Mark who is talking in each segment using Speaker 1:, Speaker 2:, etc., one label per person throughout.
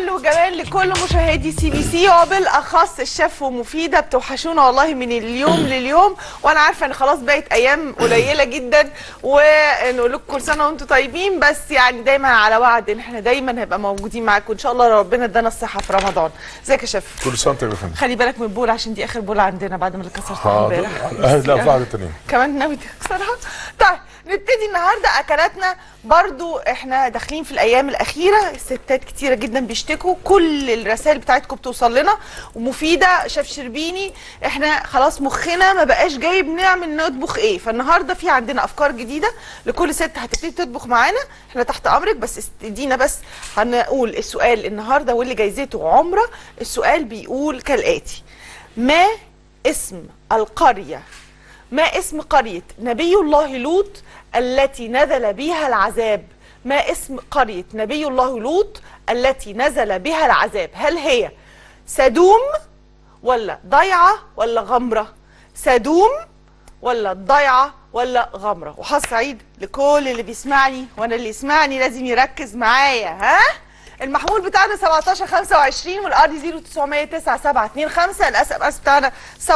Speaker 1: جمال وجمال لكل مشاهدي سي بي سي وبالاخص الشيف ومفيده بتوحشونا والله من اليوم لليوم وانا عارفه ان خلاص بقت ايام قليله جدا ونقول لكم كل سنه وانتم طيبين بس يعني دايما على وعد ان احنا دايما هنبقى موجودين معاكم ان شاء الله ربنا ادانا الصحه في رمضان ازيك يا شيف
Speaker 2: كل سنه وانت طيب يا فندم
Speaker 1: خلي بالك من البول عشان دي اخر بول عندنا بعد ما اللي كسرتها
Speaker 2: حاضر
Speaker 1: امبارح
Speaker 2: آه، لا في واحده تانيه
Speaker 1: كمان ناوي تكسرها طيب نبتدي النهارده اكلاتنا برضو احنا داخلين في الايام الاخيره الستات كتيره جدا بيشتكوا كل الرسائل بتاعتكم بتوصل لنا ومفيده شاف شربيني احنا خلاص مخنا ما بقاش جايب نعمل نطبخ ايه فالنهارده في عندنا افكار جديده لكل ست هتبتدي تطبخ معانا احنا تحت امرك بس استدينا بس هنقول السؤال النهارده واللي جايزته عمره السؤال بيقول كالاتي ما اسم القريه ما اسم قرية نبي الله لوط التي نزل بها العذاب ما اسم قرية نبي الله لوط التي نزل بها العذاب هل هي سدوم ولا ضيعة ولا غمرة سدوم ولا ضيعة ولا غمرة وحظ سعيد لكل اللي بيسمعني وانا اللي يسمعني لازم يركز معايا ها المحمول بتاعنا 17 25 والارضي 0909 725 الاس ام اس بتاعنا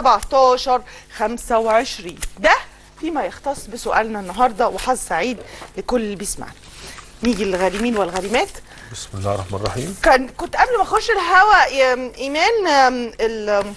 Speaker 1: 17 25 ده فيما يختص بسؤالنا النهارده وحظ سعيد لكل اللي بيسمعنا نيجي للغارمين والغارمات
Speaker 2: بسم الله الرحمن الرحيم
Speaker 1: كان كنت قبل ما اخش الهوا يا ايمان آم، ال-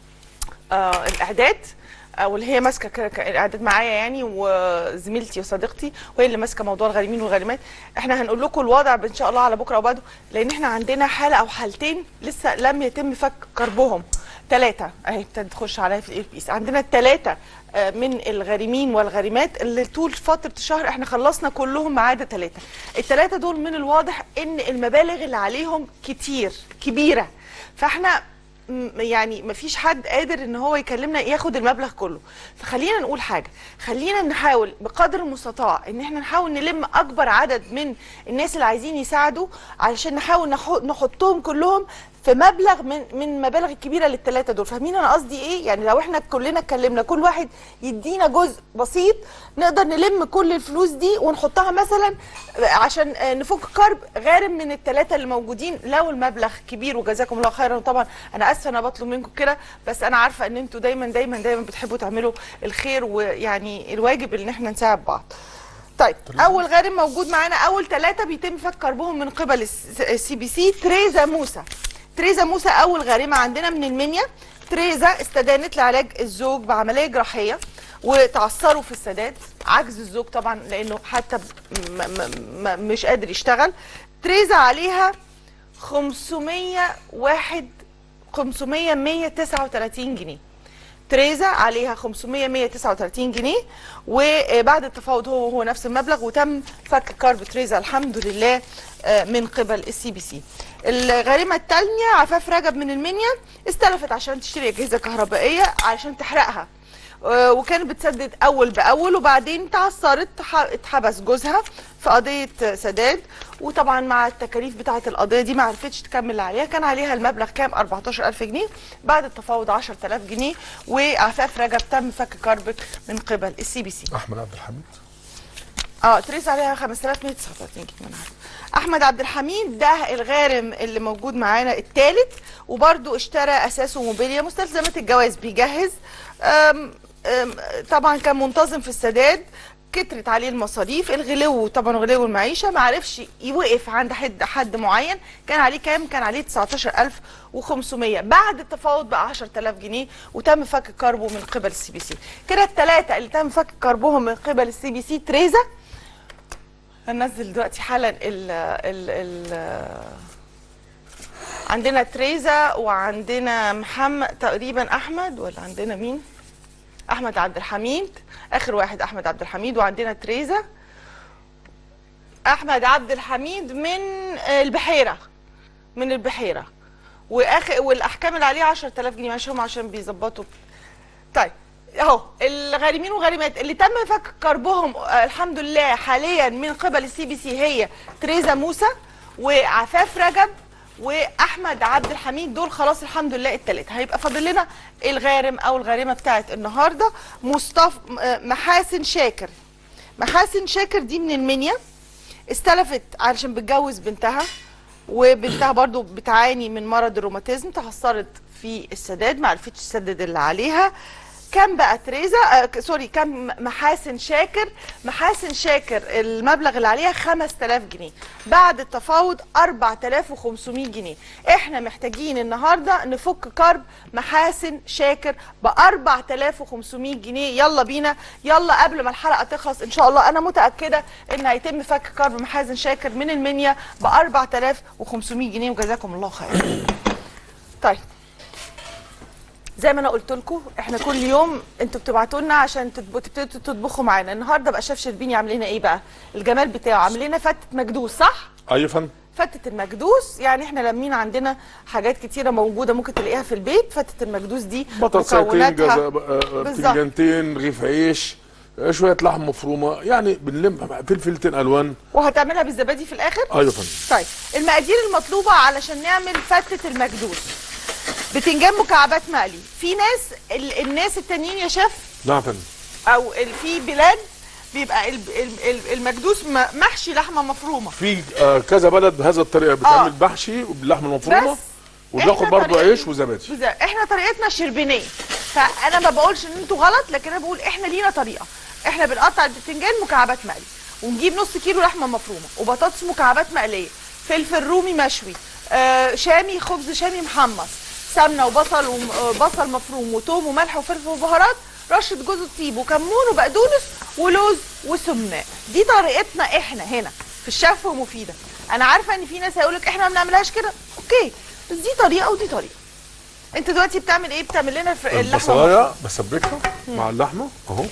Speaker 1: آه، الاعداد آه، واللي هي ماسكه ك- ك- الاعداد معايا يعني وزميلتي وصديقتي وهي اللي ماسكه موضوع الغارمين والغارمات احنا هنقول لكم الوضع ان شاء الله على بكره وبعده لان احنا عندنا حاله او حالتين لسه لم يتم فك كربهم ثلاثه اهي ابتدت تخش عليا في الاير بيس عندنا الثلاثه من الغارمين والغارمات اللي طول فتره الشهر احنا خلصنا كلهم ما عدا ثلاثه الثلاثه دول من الواضح ان المبالغ اللي عليهم كتير كبيره فاحنا م- يعني مفيش حد قادر ان هو يكلمنا ياخد المبلغ كله فخلينا نقول حاجه خلينا نحاول بقدر المستطاع ان احنا نحاول نلم اكبر عدد من الناس اللي عايزين يساعدوا علشان نحاول نحط- نحطهم كلهم في مبلغ من من المبالغ الكبيره للثلاثه دول فاهمين انا قصدي ايه يعني لو احنا كلنا اتكلمنا كل واحد يدينا جزء بسيط نقدر نلم كل الفلوس دي ونحطها مثلا عشان آه، نفك كرب غارم من الثلاثه اللي موجودين لو المبلغ كبير وجزاكم الله خيرا طبعا انا اسفه انا بطلب منكم كده بس انا عارفه ان انتوا دايما دايما دايما بتحبوا تعملوا الخير ويعني الواجب ان احنا نساعد بعض طيب اول غارم موجود معانا اول ثلاثه بيتم فك كربهم من قبل الس- السي بي سي تريزا موسى تريزا موسى اول غارمه عندنا من المنيا تريزا استدانت لعلاج الزوج بعمليه جراحيه وتعثروا في السداد عجز الزوج طبعا لانه حتى م م م مش قادر يشتغل تريزا عليها 501 500 139 جنيه تريزا عليها 500 139 جنيه وبعد التفاوض هو هو نفس المبلغ وتم فك كارب تريزا الحمد لله آه، من قبل السي بي سي الغارمه الثانيه عفاف رجب من المنيا استلفت عشان تشتري اجهزه كهربائيه عشان تحرقها آه، وكانت بتسدد اول باول وبعدين تعثرت ح- اتحبس جوزها في قضيه سداد وطبعا مع التكاليف بتاعه القضيه دي ما عرفتش تكمل اللي عليها كان عليها المبلغ كام 14000 جنيه بعد التفاوض 10000 جنيه وعفاف رجب تم فك كربك من قبل السي بي سي
Speaker 2: احمد عبد الحميد
Speaker 1: اه تريس عليها 5139 جنيه من عارف. احمد عبد الحميد ده الغارم اللي موجود معانا الثالث وبرده اشترى اساسه موبيليا مستلزمات الجواز بيجهز أم أم طبعا كان منتظم في السداد كترت عليه المصاريف الغلو طبعا غلو المعيشه ما عرفش يوقف عند حد حد معين كان عليه كام كان عليه 19500 بعد التفاوض بقى 10000 جنيه وتم فك كربه من قبل السي بي سي كده الثلاثه اللي تم فك كربهم من قبل السي بي سي تريزا هننزل دلوقتي حالا ال ال ال عندنا تريزا وعندنا محمد تقريبا احمد ولا عندنا مين احمد عبد الحميد اخر واحد احمد عبد الحميد وعندنا تريزا احمد عبد الحميد من البحيره من البحيره واخر والاحكام اللي عليه 10000 جنيه معلش هم عشان بيظبطوا طيب اهو الغارمين والغارمات اللي تم فك كربهم آه، الحمد لله حاليا من قبل السي بي سي هي تريزا موسى وعفاف رجب واحمد عبد الحميد دول خلاص الحمد لله التلاته هيبقى فاضل لنا الغارم او الغارمه بتاعت النهارده مصطفى آه، محاسن شاكر محاسن شاكر دي من المنيا استلفت علشان بتجوز بنتها وبنتها برضو بتعاني من مرض الروماتيزم تحصلت في السداد ما عرفتش تسدد اللي عليها كم بقى تريزا آه ك- سوري كم محاسن شاكر محاسن شاكر المبلغ اللي عليها 5000 جنيه بعد التفاوض 4500 جنيه احنا محتاجين النهارده نفك كرب محاسن شاكر ب 4500 جنيه يلا بينا يلا قبل ما الحلقه تخلص ان شاء الله انا متاكده ان هيتم فك كرب محاسن شاكر من المنيا ب 4500 جنيه وجزاكم الله خير طيب زي ما انا قلت لكم احنا كل يوم انتوا بتبعتوا لنا عشان تطب- تبتدوا تطبخوا معانا النهارده بقى شيف شربيني عامل لنا ايه بقى الجمال بتاعه عامل لنا فتة مكدوس صح
Speaker 2: ايوه يا فندم
Speaker 1: فتة المكدوس يعني احنا لامين عندنا حاجات كتيرة موجودة ممكن تلاقيها في البيت فتة المكدوس دي
Speaker 2: بطاطسايتين جزا- آه، آه،
Speaker 1: بالظبط.
Speaker 2: بتنجانتين رغيف عيش آه، شويه لحم مفرومه يعني بنلم فلفلتين الوان
Speaker 1: وهتعملها بالزبادي في الاخر
Speaker 2: ايوه يا فندم
Speaker 1: طيب المقادير المطلوبة علشان نعمل فتة المكدوس بتنجان مكعبات مقلي في ناس ال- الناس التانيين يا شيف
Speaker 2: نعم يا فندم
Speaker 1: او ال- في بلاد بيبقى ال- ال- ال- المكدوس م- محشي لحمه مفرومه
Speaker 2: في آه، كذا بلد بهذا الطريقه بتعمل
Speaker 1: آه.
Speaker 2: محشي باللحمه المفرومه
Speaker 1: بس
Speaker 2: وبناخد
Speaker 1: إحنا
Speaker 2: برضو
Speaker 1: طريقتنا-
Speaker 2: عيش وزبادي
Speaker 1: بز- احنا طريقتنا شربينيه فانا ما بقولش ان انتوا غلط لكن انا بقول احنا لينا طريقه احنا بنقطع البتنجان مكعبات مقلي ونجيب نص كيلو لحمه مفرومه وبطاطس مكعبات مقليه فلفل رومي مشوي آه شامي خبز شامي محمص سمنه وبصل وبصل مفروم وتوم وملح وفلفل وبهارات رشه جوز الطيب وكمون وبقدونس ولوز وسمناء دي طريقتنا احنا هنا في الشف ومفيده انا عارفه ان في ناس هيقولك احنا ما بنعملهاش كده اوكي بس دي طريقه ودي طريقه انت دلوقتي بتعمل ايه بتعمل لنا الف- اللحمه
Speaker 2: البصلايه بسبكها مع اللحمه اهو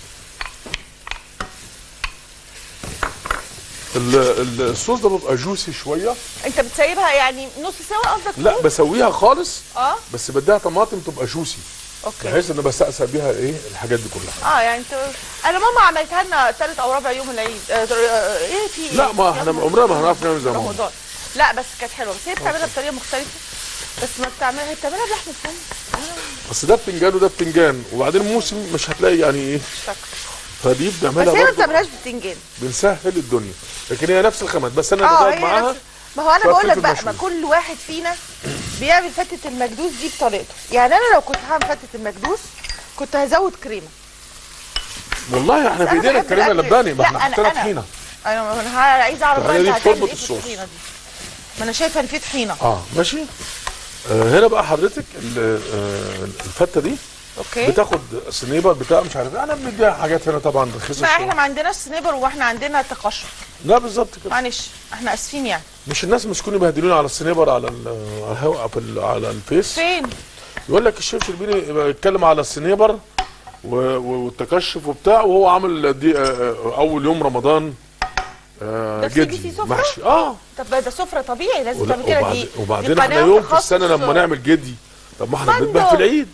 Speaker 2: ال- ال- الصوص ده بيبقى جوسي شويه
Speaker 1: انت بتسيبها يعني نص سوا قصدك
Speaker 2: لا
Speaker 1: تقول؟
Speaker 2: بسويها خالص
Speaker 1: اه
Speaker 2: بس بديها طماطم تبقى جوسي
Speaker 1: اوكي
Speaker 2: بحيث ان بسقسق بيها ايه الحاجات دي كلها
Speaker 1: اه يعني انت انا ماما عملتها لنا ثالث او رابع يوم العيد آه آه، ايه في ايه
Speaker 2: لا ما
Speaker 1: في
Speaker 2: احنا
Speaker 1: يوم
Speaker 2: عمرنا ما هنعرف نعمل زي ما هو
Speaker 1: رمضان لا بس كانت حلوه بس هي بتعملها بطريقه مختلفه بس ما بتعملها هي بتعملها بلحمه فم
Speaker 2: بس ده بتنجان وده بتنجان وبعدين موسم مش هتلاقي يعني ايه
Speaker 1: مش فاكره
Speaker 2: فدي
Speaker 1: بس
Speaker 2: بنعملها
Speaker 1: هي ما
Speaker 2: برضه
Speaker 1: بتعملهاش بتنجان
Speaker 2: بنسهل الدنيا لكن هي نفس الخامات بس انا
Speaker 1: اه
Speaker 2: بزود
Speaker 1: هي
Speaker 2: معاها
Speaker 1: نفس ما هو انا
Speaker 2: شوية
Speaker 1: بقول لك
Speaker 2: فلفل
Speaker 1: بقى
Speaker 2: مشوي.
Speaker 1: ما كل واحد فينا بيعمل فتة المكدوس دي بطريقته يعني انا لو كنت هعمل فتة المكدوس كنت هزود كريمه
Speaker 2: والله احنا
Speaker 1: بس
Speaker 2: في
Speaker 1: أنا
Speaker 2: ايدينا
Speaker 1: بحب
Speaker 2: الكريمه
Speaker 1: الأكل.
Speaker 2: اللباني ما
Speaker 1: لا،
Speaker 2: احنا
Speaker 1: أنا-
Speaker 2: حطينا
Speaker 1: أنا-
Speaker 2: طحينه
Speaker 1: انا انا عايزه اعرف بقى
Speaker 2: الطحينة
Speaker 1: انت
Speaker 2: دي
Speaker 1: هتعمل
Speaker 2: بتربط
Speaker 1: ايه في
Speaker 2: الصوص.
Speaker 1: الطحينه دي ما انا شايفه ان في طحينه
Speaker 2: اه ماشي آه هنا بقى حضرتك ال- آه الفته دي
Speaker 1: اوكي
Speaker 2: بتاخد سنيبر بتاع مش عارف ايه انا بنديها حاجات هنا طبعا رخيصه
Speaker 1: ما احنا
Speaker 2: شوية.
Speaker 1: ما عندناش سنيبر واحنا عندنا تقشف
Speaker 2: لا بالظبط كده
Speaker 1: معلش احنا اسفين يعني
Speaker 2: مش الناس مسكوني يبهدلوني على السنيبر على ال- على الهواء في ال- على الفيس
Speaker 1: فين
Speaker 2: يقول لك الشيف شربيني يتكلم على السنيبر و- و- والتكشف وبتاع وهو عامل دي آه، آه، اول يوم رمضان آه،
Speaker 1: ده في بي
Speaker 2: جدي
Speaker 1: سي سفرة؟
Speaker 2: محشي اه
Speaker 1: طب ده سفره طبيعي لازم
Speaker 2: ولا-
Speaker 1: تعمل كده دي
Speaker 2: وبعد-
Speaker 1: دي
Speaker 2: وبعدين احنا
Speaker 1: قناة
Speaker 2: يوم في
Speaker 1: تخصص.
Speaker 2: السنه لما نعمل جدي طب ما احنا
Speaker 1: فندق.
Speaker 2: بنذبح في العيد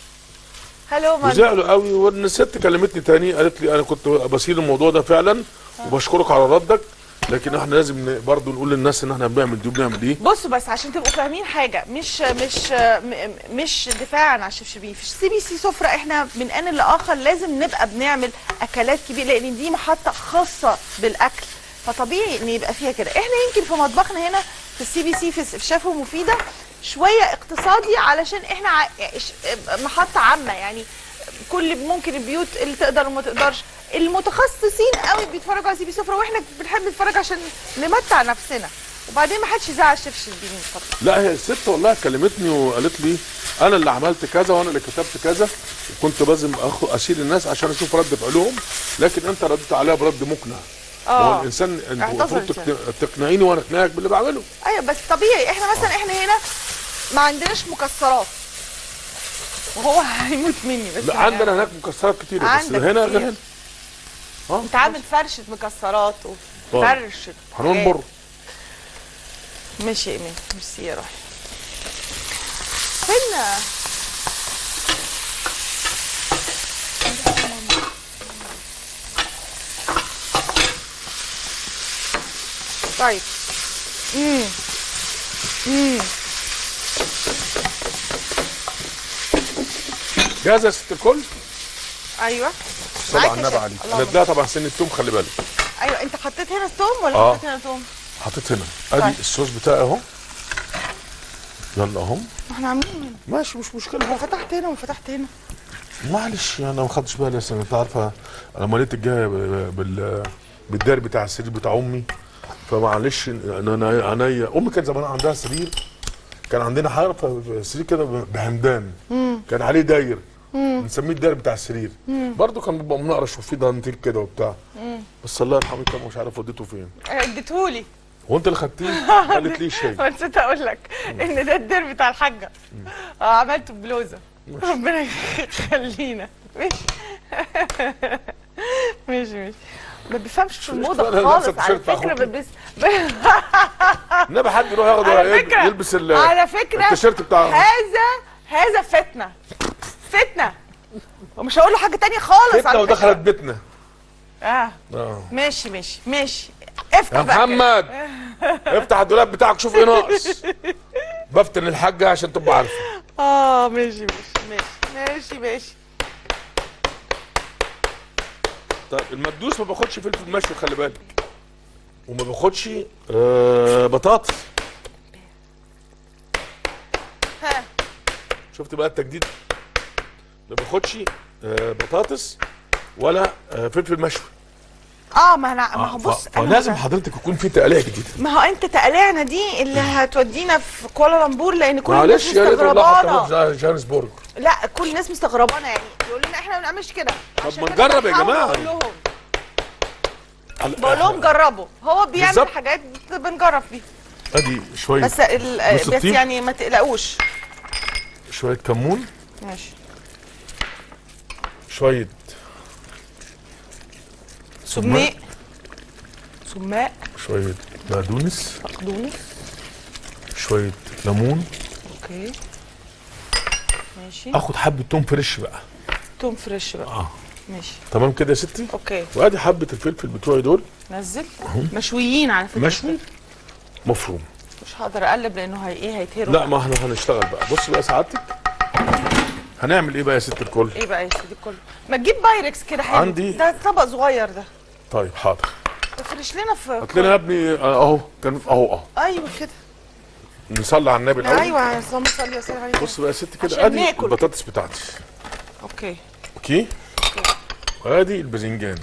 Speaker 1: هلو من
Speaker 2: وزعلوا قوي وان الست كلمتني تاني قالت لي انا كنت بسير الموضوع ده فعلا وبشكرك على ردك لكن احنا لازم ن- برضو نقول للناس ان احنا بنعمل دي وبنعمل دي
Speaker 1: بصوا بس عشان تبقوا فاهمين حاجه مش مش م- مش دفاعا عن الشيف شربين في سي بي سي سفره احنا من ان لاخر لازم نبقى بنعمل اكلات كبيره لان دي محطه خاصه بالاكل فطبيعي ان يبقى فيها كده احنا يمكن في مطبخنا هنا في السي بي سي في في شاف ومفيده شويه اقتصادي علشان احنا ع- ش- محطه عامه يعني كل ممكن البيوت اللي تقدر وما تقدرش المتخصصين قوي بيتفرجوا على سي بي سفره واحنا بنحب نتفرج عشان نمتع نفسنا وبعدين ما حدش يزعل الشيف شربيني الفتره
Speaker 2: لا هي الست والله كلمتني وقالت لي انا اللي عملت كذا وانا اللي كتبت كذا وكنت لازم اخو اشيل الناس عشان اشوف رد فعلهم لكن انت رديت عليها برد مقنع هو
Speaker 1: اه
Speaker 2: الانسان انت
Speaker 1: اعتذرت
Speaker 2: المفروض
Speaker 1: يعني.
Speaker 2: تقن- تقنعيني وانا اقنعك باللي بعمله
Speaker 1: ايوه بس طبيعي احنا مثلا احنا هنا ما عندناش مكسرات وهو هيموت مني بس
Speaker 2: لا
Speaker 1: يعني
Speaker 2: عندنا هناك مكسرات كتيره بس
Speaker 1: عندك
Speaker 2: هنا غير
Speaker 1: كتير.
Speaker 2: هنا اه
Speaker 1: انت عامل فرشه مكسرات وفرشه
Speaker 2: هننبر
Speaker 1: حاجات. ماشي يا ايمان ميرسي يا روحي فين طيب امم امم
Speaker 2: جاهزه يا ست الكل
Speaker 1: ايوه
Speaker 2: صلى
Speaker 1: معاك
Speaker 2: على
Speaker 1: يا
Speaker 2: النبي
Speaker 1: شيخ.
Speaker 2: عليك
Speaker 1: اللهم
Speaker 2: انا اديها طبعا سن التوم خلي بالك
Speaker 1: ايوه انت حطيت هنا توم ولا
Speaker 2: آه.
Speaker 1: حطيت هنا توم
Speaker 2: حطيت هنا ادي
Speaker 1: طيب.
Speaker 2: الصوص بتاعي اهو يلا اهو
Speaker 1: ما احنا عاملين
Speaker 2: ماشي مش مشكله
Speaker 1: هو فتحت هنا وفتحت هنا
Speaker 2: معلش انا ما خدتش بالي اصلا انت عارفه انا مليت الجايه ب- بال بالدار بتاع السرير بتاع امي فمعلش انا انا عينيا امي كان زمان عندها سرير كان عندنا حاجه سرير كده بهمدان كان عليه داير بنسميه الداير بتاع السرير برضه كان بيبقى منقرش وفيه دانتيل كده وبتاع بس الله يرحمه كان مش عارف وديته فين
Speaker 1: اديتهولي
Speaker 2: هو انت اللي خدتيه قالت لي شيء
Speaker 1: نسيت اقول لك ان ده الدير بتاع الحاجه اه عملته بلوزه ربنا يخلينا ماشي ماشي ماشي ما بيفهمش في الموضه
Speaker 2: أنا
Speaker 1: خالص
Speaker 2: لابسة
Speaker 1: على
Speaker 2: تيشيرت
Speaker 1: فكره
Speaker 2: أخوكي.
Speaker 1: بلبس
Speaker 2: انما حد يروح ياخد
Speaker 1: على فكره
Speaker 2: يلبس ال-
Speaker 1: على فكره
Speaker 2: التيشيرت بتاع
Speaker 1: هذا هذا فتنه فتنه ومش هقول له حاجه تانية خالص
Speaker 2: فتنه
Speaker 1: على
Speaker 2: ودخلت
Speaker 1: فكره
Speaker 2: بيتنا
Speaker 1: اه
Speaker 2: اه
Speaker 1: ماشي ماشي ماشي افتح
Speaker 2: يا
Speaker 1: بقى كده.
Speaker 2: محمد افتح الدولاب بتاعك شوف ايه ناقص بفتن الحاجه عشان تبقى عارفه
Speaker 1: اه ماشي ماشي ماشي ماشي ماشي
Speaker 2: طيب المدوس ما باخدش فلفل مشوي خلي بالك وما باخدش آه بطاطس
Speaker 1: ها
Speaker 2: شفت بقى التجديد ما باخدش آه بطاطس ولا آه فلفل مشوي
Speaker 1: اه ما انا ما هو
Speaker 2: ف-
Speaker 1: بص أنا
Speaker 2: فلازم
Speaker 1: بقى-
Speaker 2: حضرتك يكون في تقليه جديده
Speaker 1: ما هو انت تقلعنا دي اللي هتودينا في كوالالمبور لان كل الناس
Speaker 2: معلش يا ريت والله حتى
Speaker 1: مستغربانا
Speaker 2: نروح جوهانسبورج
Speaker 1: لا كل الناس مستغربانا يعني يقول لنا احنا ما بنعملش كده عشان
Speaker 2: ما
Speaker 1: كده
Speaker 2: نجرب يا
Speaker 1: بحاول
Speaker 2: جماعة.
Speaker 1: اقول لهم بقول لهم جربوا هو بيعمل
Speaker 2: بالظبط.
Speaker 1: حاجات بنجرب فيها
Speaker 2: ادي شويه
Speaker 1: بس ال...
Speaker 2: نص
Speaker 1: بس
Speaker 2: الطيب.
Speaker 1: يعني ما تقلقوش
Speaker 2: شويه كمون
Speaker 1: ماشي
Speaker 2: شويه
Speaker 1: سماق سماق
Speaker 2: شويه بقدونس
Speaker 1: بقدونس
Speaker 2: شويه ليمون
Speaker 1: اوكي ماشي
Speaker 2: اخد حبه توم فريش بقى
Speaker 1: توم فريش بقى
Speaker 2: اه
Speaker 1: ماشي
Speaker 2: تمام كده يا ستي
Speaker 1: اوكي
Speaker 2: وادي حبه الفلفل بتوعي دول
Speaker 1: نزل مشويين على فكره
Speaker 2: مشوي مفروم
Speaker 1: مش هقدر اقلب لانه هي ايه هيتهروا
Speaker 2: لا ما احنا هنشتغل بقى بص بقى سعادتك هنعمل ايه بقى يا ست الكل
Speaker 1: ايه بقى يا سيدي كله ما تجيب بايركس كده حلو
Speaker 2: عندي-
Speaker 1: ده طبق صغير ده
Speaker 2: طيب حاضر
Speaker 1: تفرش لنا في
Speaker 2: هات لنا يا ابني آه، اهو كان اهو اهو
Speaker 1: ايوه كده
Speaker 2: نصلي على النبي الاول
Speaker 1: ايوه يا اللهم صل وسلم عليه
Speaker 2: بص بقى يا ست
Speaker 1: عشان
Speaker 2: كده ادي
Speaker 1: ناكل.
Speaker 2: البطاطس بتاعتي
Speaker 1: اوكي
Speaker 2: اوكي وادي الباذنجان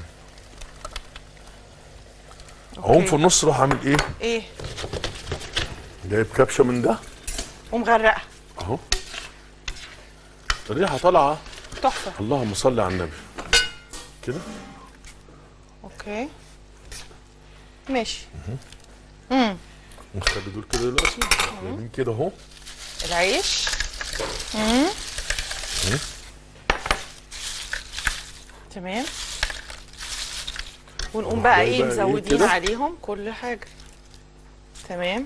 Speaker 2: اقوم في النص اروح اعمل ايه
Speaker 1: ايه
Speaker 2: جايب كبشه من ده
Speaker 1: ومغرقه
Speaker 2: اهو الريحه طالعه
Speaker 1: تحفه
Speaker 2: اللهم صل على النبي كده
Speaker 1: اوكي ماشي امم
Speaker 2: نخلي دول كده دلوقتي جايبين كده اهو
Speaker 1: العيش امم تمام ونقوم بقى
Speaker 2: جاي
Speaker 1: ايه
Speaker 2: بقى إيه
Speaker 1: مزودين
Speaker 2: كده؟
Speaker 1: عليهم كل حاجه تمام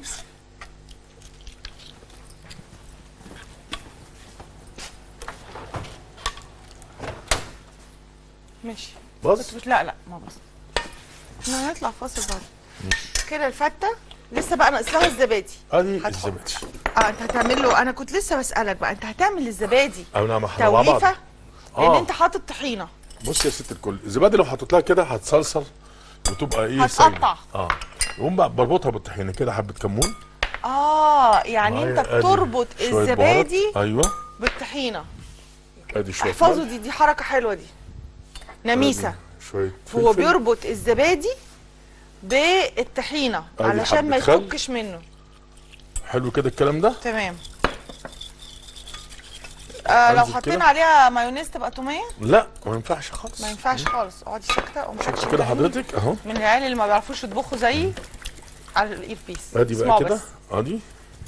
Speaker 1: ماشي
Speaker 2: بص
Speaker 1: بس لا لا ما بص احنا هنطلع فاصل بعد كده الفته لسه بقى ناقص لها الزبادي
Speaker 2: ادي
Speaker 1: هتحط.
Speaker 2: الزبادي
Speaker 1: اه انت هتعمل له انا كنت لسه بسالك بقى انت هتعمل الزبادي
Speaker 2: او نعم احنا مع بعض
Speaker 1: توليفه لان
Speaker 2: آه.
Speaker 1: انت حاطط طحينه
Speaker 2: بص يا ست الكل الزبادي لو حطيت لها كده هتصلصل وتبقى ايه
Speaker 1: هتقطع.
Speaker 2: سايلة. اه يقوم بقى بربطها بالطحينه كده حبه كمون
Speaker 1: اه يعني انت
Speaker 2: معايا آدي
Speaker 1: بتربط
Speaker 2: شوية
Speaker 1: الزبادي
Speaker 2: بهارات. ايوه
Speaker 1: بالطحينه
Speaker 2: ادي شويه
Speaker 1: احفظوا
Speaker 2: ملح.
Speaker 1: دي دي حركه حلوه دي نميسه
Speaker 2: أدي شويه
Speaker 1: هو
Speaker 2: فلفل.
Speaker 1: بيربط الزبادي بالطحينه
Speaker 2: أدي
Speaker 1: علشان ما
Speaker 2: حبة خل.
Speaker 1: يفكش منه
Speaker 2: حلو كده الكلام ده
Speaker 1: تمام آه لو
Speaker 2: أنزل
Speaker 1: حطينا
Speaker 2: كده.
Speaker 1: عليها مايونيز تبقى توميه
Speaker 2: لا ما ينفعش خالص
Speaker 1: ما ينفعش خالص اقعدي ساكته قوم
Speaker 2: شفت كده حضرتك اهو
Speaker 1: من العيال اللي ما بيعرفوش يطبخوا زيي على الاير بيس
Speaker 2: ادي
Speaker 1: اسمعوا
Speaker 2: بقى كده
Speaker 1: بس.
Speaker 2: ادي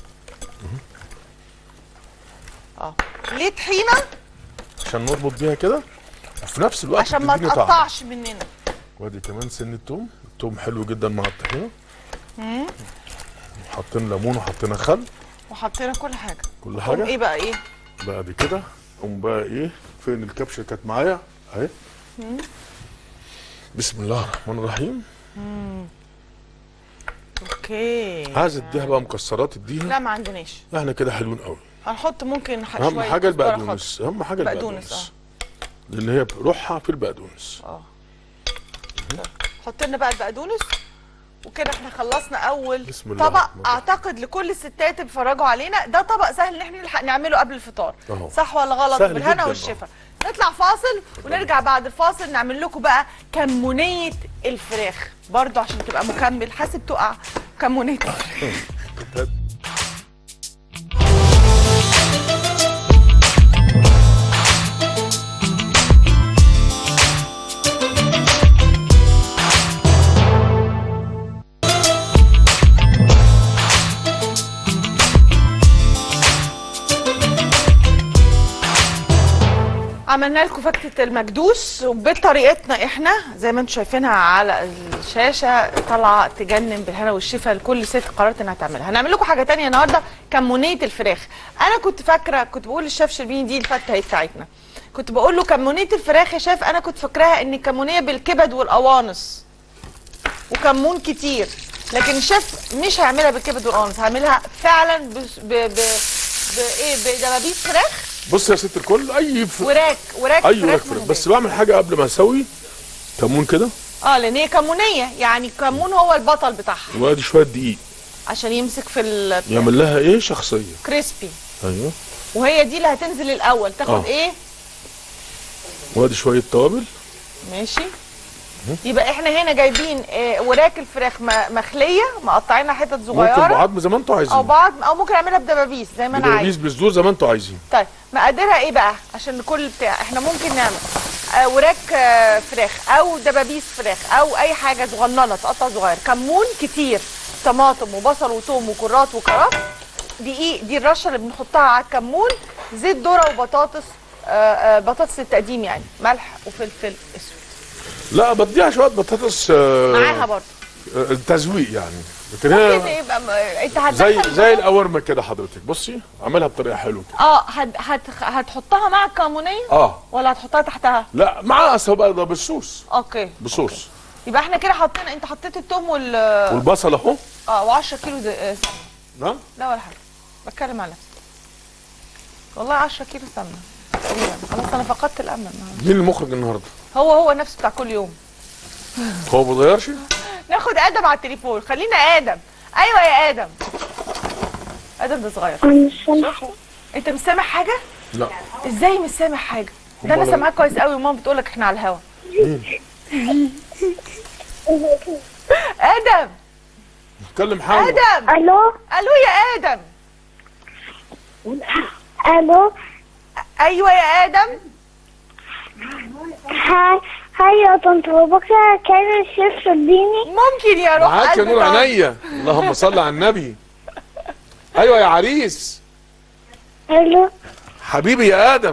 Speaker 1: اه ليه طحينه
Speaker 2: عشان نربط بيها كده وفي نفس الوقت
Speaker 1: عشان ما
Speaker 2: تديني طعم.
Speaker 1: تقطعش مننا
Speaker 2: وادي كمان سن التوم التوم حلو جدا مع الطحينه حطينا ليمون وحطينا خل
Speaker 1: وحطينا كل حاجه
Speaker 2: كل
Speaker 1: قوم
Speaker 2: حاجه
Speaker 1: ايه بقى ايه
Speaker 2: بقى دي كده قوم بقى ايه فين الكبشه اللي كانت معايا اهي بسم الله الرحمن الرحيم
Speaker 1: اوكي
Speaker 2: عايز اديها بقى مكسرات اديها
Speaker 1: لا ما عندناش
Speaker 2: احنا كده حلوين قوي
Speaker 1: هنحط ممكن ح-
Speaker 2: اهم
Speaker 1: شوية
Speaker 2: حاجه
Speaker 1: كزبرة خضرا.
Speaker 2: البقدونس اهم حاجه
Speaker 1: بقدونس،
Speaker 2: البقدونس لان هي روحها في البقدونس
Speaker 1: اه حط لنا بقى البقدونس وكده احنا خلصنا اول
Speaker 2: بسم الله
Speaker 1: طبق
Speaker 2: الرحمن الرحيم.
Speaker 1: اعتقد لكل الستات اللي بيتفرجوا علينا ده طبق سهل ان احنا نلحق نعمله قبل الفطار
Speaker 2: أهو.
Speaker 1: صح ولا غلط
Speaker 2: سهل
Speaker 1: بالهنا
Speaker 2: جداً،
Speaker 1: والشفا نطلع فاصل ونرجع بعد الفاصل نعمل لكم بقى كمونية الفراخ برضو عشان تبقى مكمل حاسب تقع كمونية الفراخ عملنا لكم فكة المكدوس وبطريقتنا احنا زي ما انتم شايفينها على الشاشة طالعة تجنن بالهنا والشفا لكل ست قررت انها تعملها هنعمل لكم حاجة تانية النهاردة كمونية الفراخ انا كنت فاكرة كنت بقول للشيف شربيني دي الفتة هي بتاعتنا كنت بقول له كمونية الفراخ يا شيف انا كنت فاكراها ان كمونية بالكبد والقوانص وكمون كتير لكن الشيف مش هيعملها بالكبد والقوانص هعملها فعلا ب ب ب بايه بدبابيس فراخ
Speaker 2: بص يا ست الكل اي ف...
Speaker 1: وراك وراك
Speaker 2: اي
Speaker 1: فراخ
Speaker 2: وراك فراخ
Speaker 1: مهلبية.
Speaker 2: بس بعمل حاجه قبل ما اسوي كمون كده
Speaker 1: اه لان هي كمونيه يعني الكمون هو البطل بتاعها
Speaker 2: وادي شويه دقيق
Speaker 1: عشان يمسك في
Speaker 2: يعمل لها ايه شخصيه
Speaker 1: الكريسبي
Speaker 2: ايوه
Speaker 1: وهي دي اللي هتنزل الاول تاخد
Speaker 2: آه.
Speaker 1: ايه
Speaker 2: وادي شويه توابل
Speaker 1: ماشي يبقى احنا هنا جايبين آه، وراك الفراخ م- مخليه مقطعينها حتت
Speaker 2: ممكن
Speaker 1: صغيره
Speaker 2: بعضم زي ما انتوا
Speaker 1: او
Speaker 2: عايزين
Speaker 1: بعض او ممكن اعملها بدبابيس زي ما انا
Speaker 2: بدبابيس
Speaker 1: عايز
Speaker 2: بصدور زي ما انتوا عايزين
Speaker 1: طيب مقاديرها ايه بقى عشان كل بتاع احنا ممكن نعمل آه، وراك آه، فراخ او دبابيس فراخ او اي حاجه صغننه تقطع صغير كمون كتير طماطم وبصل وثوم وكرات وكرات دقيق دي الرشه اللي بنحطها على الكمون زيت ذره وبطاطس آه، آه، بطاطس التقديم يعني ملح وفلفل اسود
Speaker 2: لا بديها شويه بطاطس آه،
Speaker 1: معاها برضه
Speaker 2: آه، تزويق يعني لكن
Speaker 1: ممكن
Speaker 2: هي
Speaker 1: يبقى م- انت هتدخل
Speaker 2: زي زي
Speaker 1: البطاطس-
Speaker 2: الاورمه كده حضرتك بصي اعملها بطريقه حلوه كده
Speaker 1: اه هت هت هتحطها مع الكمونيه
Speaker 2: اه
Speaker 1: ولا هتحطها تحتها
Speaker 2: لا معاها اصل بقى ده بالصوص
Speaker 1: اوكي
Speaker 2: بصوص
Speaker 1: يبقى احنا كده حطينا انت حطيت التوم وال
Speaker 2: والبصل اهو
Speaker 1: اه و10 كيلو زي... آه، سمنه
Speaker 2: نعم
Speaker 1: لا ولا حاجه بتكلم على نفسي والله 10 كيلو سمنه تقريبا خلاص انا فقدت الامل النهارده.
Speaker 2: مين المخرج النهارده
Speaker 1: هو هو نفسه بتاع كل يوم
Speaker 2: هو ما بيغيرش
Speaker 1: ناخد ادم على التليفون خلينا ادم ايوه يا ادم ادم ده صغير
Speaker 3: أنا مش سامحة
Speaker 1: انت مش سامع حاجه
Speaker 2: لا
Speaker 1: ازاي مش سامع حاجه ده انا
Speaker 2: أمال-
Speaker 1: سامعاك كويس قوي وماما بتقول لك احنا على الهوا ادم
Speaker 2: اتكلم حاجه
Speaker 1: ادم
Speaker 3: ألو
Speaker 1: الو يا ادم
Speaker 3: ألو
Speaker 1: ايوه يا ادم
Speaker 3: هاي هاي يا طنط بكرة كان الشيف شربيني
Speaker 1: ممكن يا روح
Speaker 2: معاك يا
Speaker 1: قلبي
Speaker 2: نور
Speaker 1: طبعا.
Speaker 2: عينيا اللهم صل على النبي ايوه يا عريس
Speaker 3: ألو
Speaker 2: حبيبي يا ادم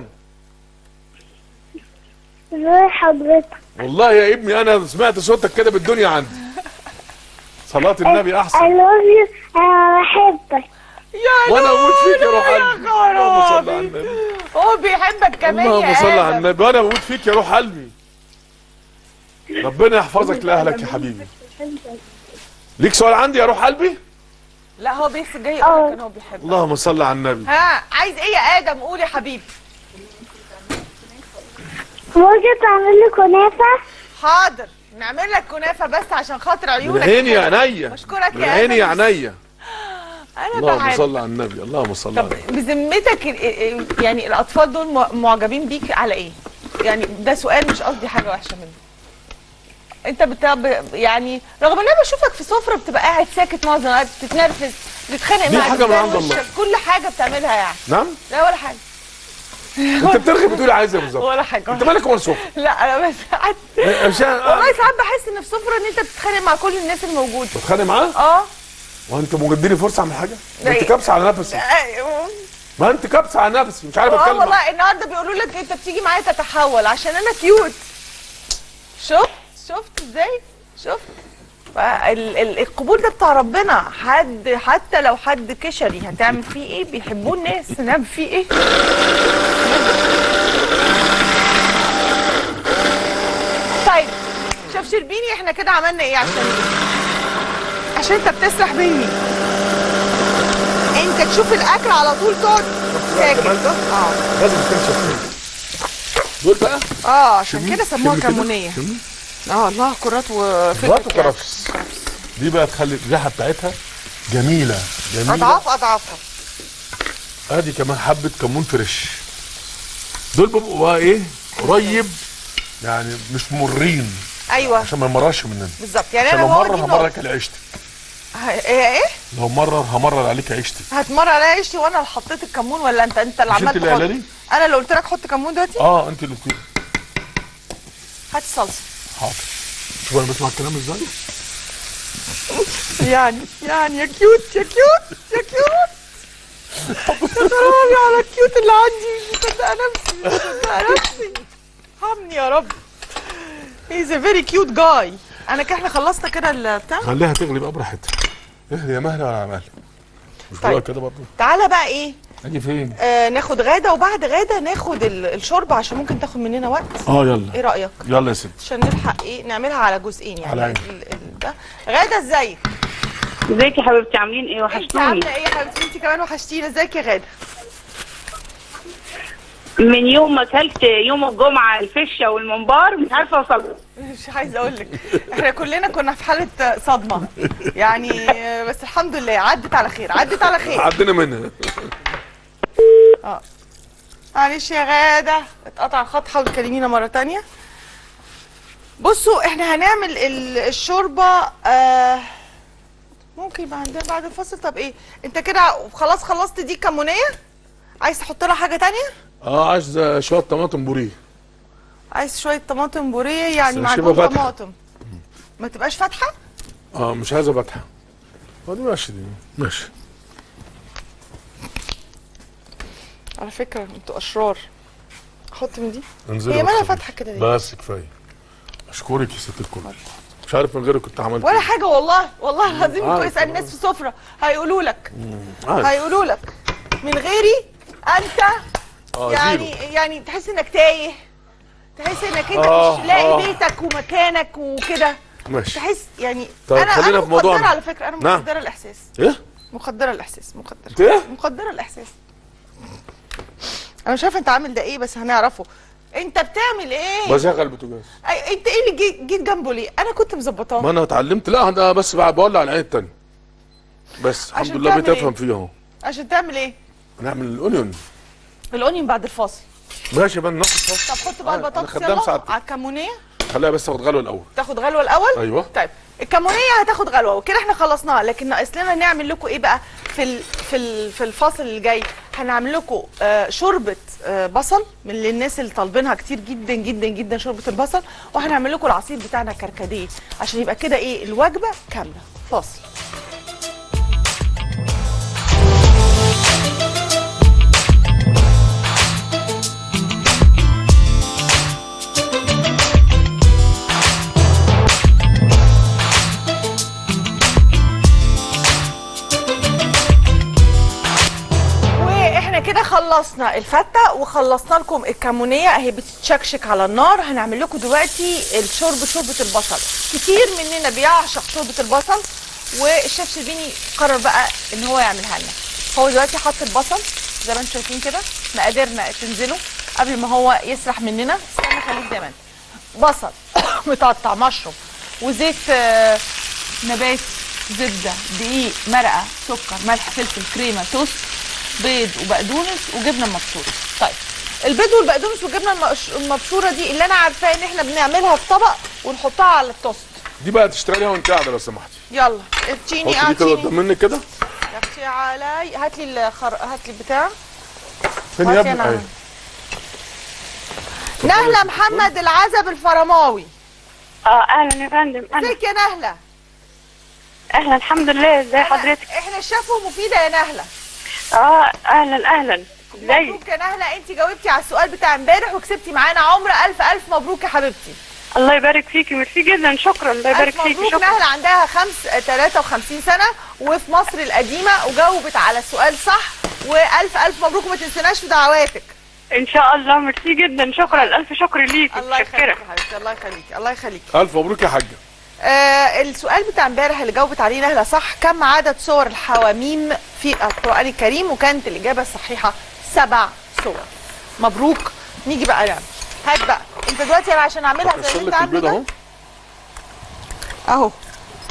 Speaker 3: ازي حضرتك
Speaker 2: والله يا ابني انا سمعت صوتك كده بالدنيا عندي صلاة النبي احسن
Speaker 3: I love you أنا بحبك
Speaker 1: يا
Speaker 2: وانا اموت فيك يا روح
Speaker 1: يا
Speaker 2: قلبي اللهم صل على
Speaker 1: خرابي
Speaker 2: النبي
Speaker 1: هو بيحبك كمان
Speaker 2: اللهم
Speaker 1: يا
Speaker 2: صل على
Speaker 1: ادم
Speaker 2: النبي وانا بموت فيك يا روح قلبي ربنا يحفظك لاهلك يا حبيبي ليك سؤال عندي يا روح قلبي
Speaker 1: لا هو بس جاي يقول لك ان هو بيحبك
Speaker 2: اللهم صل على النبي
Speaker 1: ها عايز ايه يا ادم قول يا حبيبي
Speaker 3: ممكن تعمل لي كنافة
Speaker 1: حاضر نعمل لك كنافه بس عشان خاطر
Speaker 2: من
Speaker 1: عيونك
Speaker 2: عيني يا
Speaker 1: كده.
Speaker 2: عينيا
Speaker 1: بشكرك
Speaker 2: من
Speaker 1: يا
Speaker 2: عيني يا
Speaker 1: آدم.
Speaker 2: عينيا
Speaker 1: انا
Speaker 2: اللهم
Speaker 1: بحب
Speaker 2: صل على النبي اللهم صل على
Speaker 1: طب
Speaker 2: النبي
Speaker 1: بذمتك ال- ال- يعني الاطفال دول مع- معجبين بيك على ايه يعني ده سؤال مش قصدي حاجه وحشه منه انت بتاب يعني رغم ان انا بشوفك في سفره بتبقى قاعد ساكت معظم الوقت بتتنرفز بتتخانق
Speaker 2: دي
Speaker 1: مع
Speaker 2: حاجة من
Speaker 1: قدام
Speaker 2: عند الله.
Speaker 1: وشك، كل حاجه بتعملها يعني
Speaker 2: نعم
Speaker 1: لا ولا حاجه
Speaker 2: انت بترغي بتقولي عايزه بالظبط
Speaker 1: ولا حاجه
Speaker 2: انت مالك ومال صوت
Speaker 1: لا انا بس ساعات
Speaker 2: عشان
Speaker 1: والله ساعات بحس ان في سفره ان انت بتتخانق مع كل الناس الموجوده
Speaker 2: بتخانق معاه
Speaker 1: اه
Speaker 2: وانت مجدني فرصه اعمل حاجه ما انت
Speaker 1: لا.
Speaker 2: كابسه على نفسي
Speaker 1: أيوه.
Speaker 2: ما انت كابسه على نفسي مش عارف
Speaker 1: اه
Speaker 2: اتكلم
Speaker 1: والله النهارده بيقولوا لك انت بتيجي معايا تتحول عشان انا كيوت شفت شفت ازاي شفت ال- ال- القبول ده بتاع ربنا حد حتى لو حد كشري هتعمل فيه ايه بيحبوه الناس نعمل فيه ايه طيب شوف شربيني احنا كده عملنا ايه عشان عشان انت بتسرح مني انت تشوف الاكل على طول تقعد ساكت
Speaker 2: الجمال ده؟
Speaker 1: اه
Speaker 2: لازم تمشي دول بقى
Speaker 1: اه عشان
Speaker 2: شمي-
Speaker 1: كده سموها
Speaker 2: شمي كده.
Speaker 1: كمونيه
Speaker 2: شمي.
Speaker 1: اه الله كرات وفكرة
Speaker 2: كرات وكرفس. دي بقى تخلي الريحه بتاعتها جميله جميله
Speaker 1: اضعاف اضعافها
Speaker 2: ادي كمان حبه كمون فريش دول بيبقوا بقى ايه قريب يعني مش مرين
Speaker 1: ايوه
Speaker 2: عشان ما يمررش مننا
Speaker 1: بالظبط يعني
Speaker 2: عشان
Speaker 1: انا
Speaker 2: لو
Speaker 1: هو
Speaker 2: مرر
Speaker 1: دي
Speaker 2: همرر
Speaker 1: النقطة.
Speaker 2: على عيشتك
Speaker 1: ه- ايه ايه
Speaker 2: لو مرر همرر عليك عيشتك
Speaker 1: هتمر عليا عيشتي وانا اللي حطيت الكمون ولا انت انت اللي
Speaker 2: مش
Speaker 1: عمال
Speaker 2: انت اللي
Speaker 1: تحط
Speaker 2: قايله لي؟
Speaker 1: انا اللي قلت لك حط كمون دلوقتي
Speaker 2: اه انت اللي بتقولي
Speaker 1: هات الصلصه
Speaker 2: حاضر شوف انا بسمع الكلام ازاي
Speaker 1: يعني يعني يا كيوت يا كيوت يا كيوت يا خرابي على الكيوت اللي عندي مش مصدقه نفسي مش مصدقه نفسي ارحمني يا رب هيز ا فيري كيوت جاي انا كده احنا خلصنا كده البتاع
Speaker 2: خليها تغلي بقى براحتها اهدي يا مهله ولا عمال مش
Speaker 1: طيب.
Speaker 2: طيب. كده برضه
Speaker 1: تعالى بقى ايه
Speaker 2: اجي فين
Speaker 1: آه ناخد غدا وبعد غدا ناخد ال- الشوربه عشان ممكن تاخد مننا وقت
Speaker 2: اه يلا
Speaker 1: ايه رايك
Speaker 2: يلا يا ست
Speaker 1: عشان نلحق ايه نعملها على جزئين يعني
Speaker 2: على عيني.
Speaker 1: ال- ال- ده غاده ازيك
Speaker 4: ازيك يا حبيبتي عاملين ايه
Speaker 1: انت
Speaker 4: وحشتوني
Speaker 1: عامله ايه يا حبيبتي انت كمان وحشتينا ازيك يا غاده
Speaker 4: من يوم ما اكلت يوم الجمعه الفشه والممبار مش عارفه اوصل
Speaker 1: مش عايزه اقول لك احنا كلنا كنا في حاله صدمه يعني بس الحمد لله عدت على خير عدت على خير
Speaker 2: عدينا منها
Speaker 1: معلش يا غاده اتقطع الخط حاول تكلمينا مره تانية بصوا احنا هنعمل ال- الشوربه آه ممكن يبقى عندنا بعد الفصل طب ايه انت كده خلاص خلصت دي كمونيه عايز تحط لها حاجه تانية
Speaker 2: اه عايز شويه طماطم بوريه
Speaker 1: عايز شويه طماطم بوريه يعني
Speaker 2: بس
Speaker 1: معجون
Speaker 2: شبه فاتحة.
Speaker 1: طماطم ما تبقاش فاتحه
Speaker 2: اه مش عايزه فاتحه اه دي ماشي دي ماشي
Speaker 1: على فكره انتوا اشرار احط من دي
Speaker 2: انزلي
Speaker 1: هي مالها
Speaker 2: بس.
Speaker 1: فاتحه كده ليه
Speaker 2: بس كفايه اشكرك يا ست الكل مش عارف من غيرك كنت عملت
Speaker 1: ولا
Speaker 2: إيه.
Speaker 1: حاجه والله والله العظيم
Speaker 2: عارف
Speaker 1: انتوا اسال الناس في سفره هيقولوا لك
Speaker 2: عارف.
Speaker 1: هيقولوا لك من غيري انت
Speaker 2: اه
Speaker 1: يعني
Speaker 2: زيرو.
Speaker 1: يعني تحس انك تايه تحس انك انت
Speaker 2: آه،
Speaker 1: مش لاقي
Speaker 2: آه.
Speaker 1: بيتك ومكانك وكده
Speaker 2: ماشي
Speaker 1: تحس يعني
Speaker 2: طيب
Speaker 1: انا
Speaker 2: خلينا
Speaker 1: انا
Speaker 2: في موضوعنا.
Speaker 1: مقدره على فكره انا
Speaker 2: نعم.
Speaker 1: مقدره الاحساس
Speaker 2: ايه
Speaker 1: مقدره الاحساس مقدره
Speaker 2: انت ايه
Speaker 1: مقدره الاحساس انا مش عارفه انت عامل ده ايه بس هنعرفه انت بتعمل ايه
Speaker 2: بشغل البوتاجاز
Speaker 1: أي- انت ايه اللي جيت, جيت جنبه ليه انا كنت مظبطاه
Speaker 2: ما انا اتعلمت لا انا بس بقى بولع العين التانية بس الحمد
Speaker 1: عشان
Speaker 2: لله
Speaker 1: تعمل
Speaker 2: بقيت
Speaker 1: إيه؟
Speaker 2: افهم فيه اهو
Speaker 1: عشان تعمل ايه
Speaker 2: نعمل الاونيون
Speaker 1: الاونيون بعد الفاصل
Speaker 2: ماشي بقى ناخد فاصل
Speaker 1: طب حط بقى
Speaker 2: آه،
Speaker 1: البطاطس
Speaker 2: أنا خدام
Speaker 1: يلا
Speaker 2: ساعتك.
Speaker 1: على الكمونيه
Speaker 2: خليها بس تاخد غلوه الاول
Speaker 1: تاخد غلوه الاول
Speaker 2: ايوه
Speaker 1: طيب الكمونيه هتاخد غلوه وكده احنا خلصناها لكن ناقص لنا نعمل لكم ايه بقى في ال في ال في الفصل اللي جاي هنعمل لكم آه شوربه آه بصل من اللي الناس اللي طالبينها كتير جدا جدا جدا شوربه البصل وهنعمل لكم العصير بتاعنا كركديه عشان يبقى كده ايه الوجبه كامله فاصل واحنا كده خلصنا الفته وخلصنا لكم الكمونيه اهي بتتشكشك على النار هنعمل لكم دلوقتي الشوربه شوربه البصل كتير مننا بيعشق شوربه البصل والشيف شربيني قرر بقى ان هو يعملها لنا هو دلوقتي حط البصل زي ما انتم شايفين كده مقاديرنا تنزله قبل ما هو يسرح مننا استنى خليك زي ما انت بصل متقطع مشروم وزيت آه، نباتي زبده دقيق مرقه سكر ملح فلفل كريمه توست بيض وبقدونس وجبنه مبشوره طيب البيض والبقدونس والجبنه المقش- المبشوره دي اللي انا عارفاه ان احنا بنعملها في طبق ونحطها على التوست
Speaker 2: دي بقى تشتغلي عليها وانت قاعده لو سمحتي
Speaker 1: يلا ارتيني
Speaker 2: حطي دي كده
Speaker 1: اعطيني
Speaker 2: قدام منك كده
Speaker 1: يا اختي علي هات لي الخر... هات لي البتاع
Speaker 2: فين يا
Speaker 1: هات لي
Speaker 2: ابني
Speaker 1: أنا.
Speaker 2: اهي
Speaker 1: نهله محمد العزب الفرماوي
Speaker 4: اه اهلا يا فندم اهلا
Speaker 1: ازيك يا نهله
Speaker 4: اهلا الحمد لله ازي حضرتك
Speaker 1: احنا الشيف ومفيده يا نهله
Speaker 4: اه اهلا اهلا ازيك
Speaker 1: مبروك يا نهله انت جاوبتي على السؤال بتاع امبارح وكسبتي معانا عمره الف الف مبروك يا حبيبتي
Speaker 4: الله يبارك فيكي ميرسي جدا شكرا الله يبارك
Speaker 1: الف
Speaker 4: فيكي
Speaker 1: مبروك
Speaker 4: شكرا
Speaker 1: نهله عندها خمس 53 سنه وفي مصر القديمه وجاوبت على السؤال صح والف الف مبروك وما تنسيناش في دعواتك
Speaker 4: ان شاء الله ميرسي جدا شكرا الف شكر ليكي
Speaker 1: الله يخليك
Speaker 4: متشكره
Speaker 1: يا حبيبتي الله يخليك الله يخليك
Speaker 2: الف مبروك يا حاجه
Speaker 1: آه السؤال بتاع امبارح اللي جاوبت عليه نهله صح كم عدد سور الحواميم في القران الكريم وكانت الاجابه الصحيحه سبع سور مبروك نيجي بقى نعمل هات بقى انت دلوقتي انا عشان اعملها زي
Speaker 2: كسر
Speaker 1: اللي انت
Speaker 2: لك
Speaker 1: عامله
Speaker 2: البيض
Speaker 1: ده
Speaker 2: اهو
Speaker 1: اهو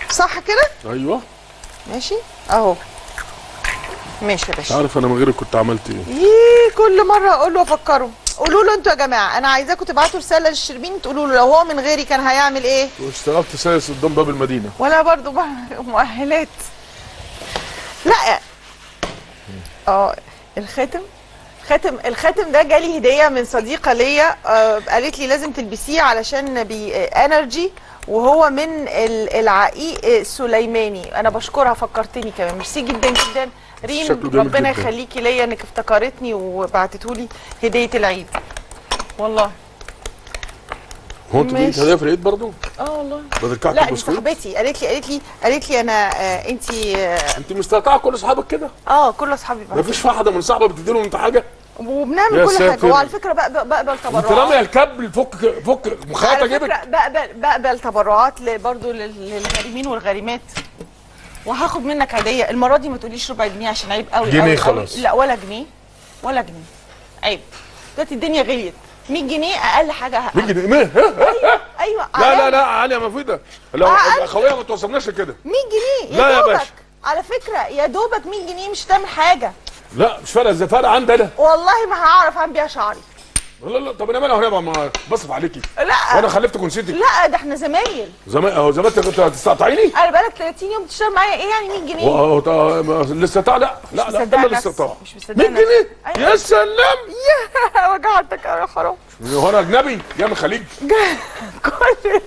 Speaker 1: صح كده
Speaker 2: ايوه
Speaker 1: ماشي اهو ماشي يا
Speaker 2: مش
Speaker 1: باشا
Speaker 2: عارف انا من غيرك كنت عملت ايه
Speaker 1: ييه كل مره اقول له افكره قولوا له انتوا يا جماعه انا عايزاكم تبعتوا رساله للشربين تقولوا له لو هو من غيري كان هيعمل ايه
Speaker 2: واشتغلت سايس قدام باب المدينه
Speaker 1: ولا برضو بقى مؤهلات لا اه الخاتم خاتم الخاتم ده جالي هديه من صديقه ليا آه قالت لي لازم تلبسيه علشان بي انرجي وهو من ال- العقيق السليماني انا بشكرها فكرتني كمان ميرسي جدا جدا ريم
Speaker 2: شكله جامد
Speaker 1: ربنا
Speaker 2: جداً.
Speaker 1: يخليكي ليا انك افتكرتني وبعتته لي هديه العيد والله
Speaker 2: هو انت
Speaker 1: ماشي.
Speaker 2: جبت هدايا في العيد برضه
Speaker 1: اه والله
Speaker 2: بدل كعك
Speaker 1: لا دي
Speaker 2: البسكوت
Speaker 1: صاحبتي قالت لي قالت لي قالت لي انا آه انت اه,
Speaker 2: انت مستقطعه كل اصحابك كده
Speaker 1: آه كل اصحابي بعتوا
Speaker 2: مفيش واحده من صاحبه بتدي لهم انت حاجه
Speaker 1: وبنعمل
Speaker 2: يا
Speaker 1: كل
Speaker 2: ساتر.
Speaker 1: حاجه وعلى فكره بقبل, بقبل
Speaker 2: انت
Speaker 1: تبرعات
Speaker 2: رامي الكابل فك فك مخاطه
Speaker 1: على
Speaker 2: جيبك
Speaker 1: فكره بقبل بقبل تبرعات ل- برضو لل- للغارمين والغارمات وهاخد منك هديه المره دي ما تقوليش ربع جنيه عشان عيب قوي
Speaker 2: جنيه
Speaker 1: قوي
Speaker 2: خلاص.
Speaker 1: قوي. لا ولا جنيه ولا جنيه عيب دلوقتي الدنيا غليت 100 جنيه اقل حاجه ه-
Speaker 2: 100 جنيه ميه؟ ها؟
Speaker 1: ايوه
Speaker 2: لا لا
Speaker 1: أقل.
Speaker 2: لا عاليه مفيده لو
Speaker 1: أقل.
Speaker 2: اخويا ما توصلناش لكده
Speaker 1: 100 جنيه يا
Speaker 2: لا يا
Speaker 1: دوبك
Speaker 2: باشا.
Speaker 1: على فكره يا دوبك 100 جنيه مش هتعمل حاجه
Speaker 2: لا مش فارقه زي فارقه عندي انا
Speaker 1: والله ما هعرف اعمل بيها شعري
Speaker 2: لا لا طب انا مالي هنا ما بصرف عليكي
Speaker 1: لا
Speaker 2: وانا خلفتك ونسيتك
Speaker 1: لا ده احنا زمايل
Speaker 2: زمان اهو زمان انت كنت هتستقطعيني
Speaker 1: انا بقالك 30 يوم بتشتغل معايا ايه يعني 100 جنيه
Speaker 2: وأهو طا- الاستطاع لا لا لا
Speaker 1: مصدقة
Speaker 2: الا
Speaker 1: نفسي.
Speaker 2: الاستطاع
Speaker 1: مش مصدقة
Speaker 2: 100
Speaker 1: نفسي.
Speaker 2: جنيه
Speaker 1: أيوة.
Speaker 2: يا سلام
Speaker 1: يا وجعتك يا حرام
Speaker 2: هو انا اجنبي جاي من الخليج
Speaker 1: كل